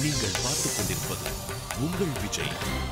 நீங்கள் பார்த்துக் கொண்டிருப்பது உங்கள் விஜய்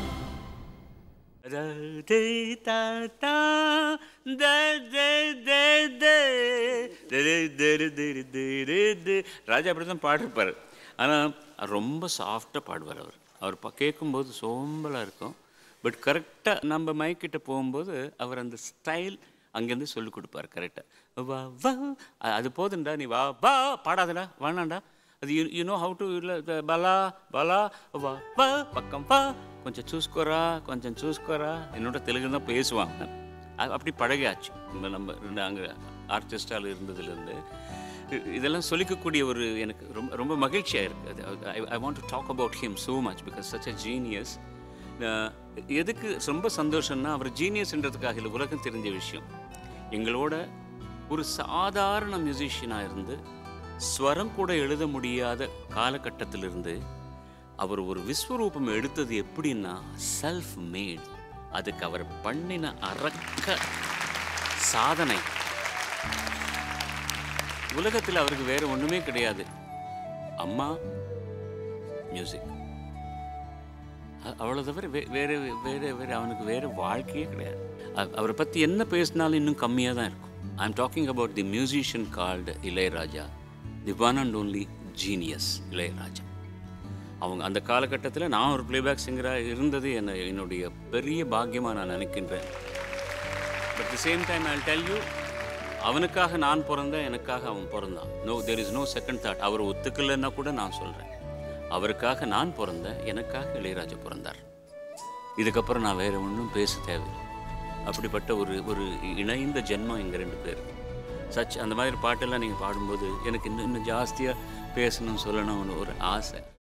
ராஜா அப்படி தான் பாடிருப்பார் ஆனால் ரொம்ப சாஃப்டாக பாடுவார் அவர் அவர் ப கேட்கும்போது சோம்பலாக இருக்கும் பட் கரெக்டாக நம்ம மைக்கிட்ட போகும்போது அவர் அந்த ஸ்டைல் அங்கேருந்து சொல்லி கொடுப்பார் கரெக்டாக வா வா அ- அது போதுண்டா நீ வா வா பாடாதடா வேணாண்டா அது you you know how to இல்லை பலா பலா வா வா பக்கம் வா கொஞ்சம் சூஸ்கோரா கொஞ்சம் சூஸ்கோரா என்னோட தெலுங்கு தான் பேசுவாங்க அ- அப்படி பழகியாச்சு நம்ம நம்ம நாங்கள் ஆர்கெஸ்ட்ராவில் இருந்ததுலேருந்து இ- இதெல்லாம் சொல்லிக்கக்கூடிய ஒரு எனக்கு ரொம்ப ரொம்ப மகிழ்ச்சியாக இருக்குது I want to talk about him so much because such a genius எதுக்கு ரொம்ப சந்தோஷம்னா அவர் ஜீனியஸ்ன்றதுக்காக இல்லை உலகம் தெரிஞ்ச விஷயம் எங்களோட ஒரு சாதாரண மியூசிஷியனாக இருந்து ஸ்வரம் கூட எழுத முடியாத காலகட்டத்திலிருந்து அவர் ஒரு விஸ்வரூபம் எடுத்தது எப்படின்னா செல்ஃப் மேட் அதுக்கு அவர் பண்ணின அரக்க சாதனை உலகத்தில் அவருக்கு வேற ஒண்ணுமே கிடையாது அம்மா மியூசிக் அவ்வளோ தவிர வே வேறு வேறு வேறு அவனுக்கு வேறு வாழ்க்கையே கிடையாது அ- அவரை பற்றி என்ன பேசினாலும் இன்னும் கம்மியாக தான் இருக்கும் I am talking about the musician called Ilaiyaraaja the one and only genius Ilaiyaraaja அவங்க அந்த காலகட்டத்தில் நான் ஒரு பிளேபேக் சிங்கராக இருந்தது என்ன என்னுடைய பெரிய பாக்கியமாக நான் நினைக்கின்றேன் but the same time I tell you அவனுக்காக நான் பிறந்தேன் எனக்காக அவன் பிறந்தான் no there is no second thought அவர் ஒத்துக்கலைன்னா கூட நான் சொல்கிறேன் அவருக்காக நான் பிறந்தேன் எனக்காக இளையராஜா பிறந்தார் இதுக்கப்புறம் நான் வேற ஒன்றும் பேச தேவையில்லை அப்படிப்பட்ட ஒரு ஒரு இணைந்த ஜென்மம் எங்கள் ரெண்டு பேர் சச் அந்த மாதிரி பாட்டெல்லாம் நீங்கள் பாடும்போது எனக்கு இன்னும் இன்னும் ஜாஸ்தியாக பேசணும் சொல்லணும்னு ஒரு ஆசை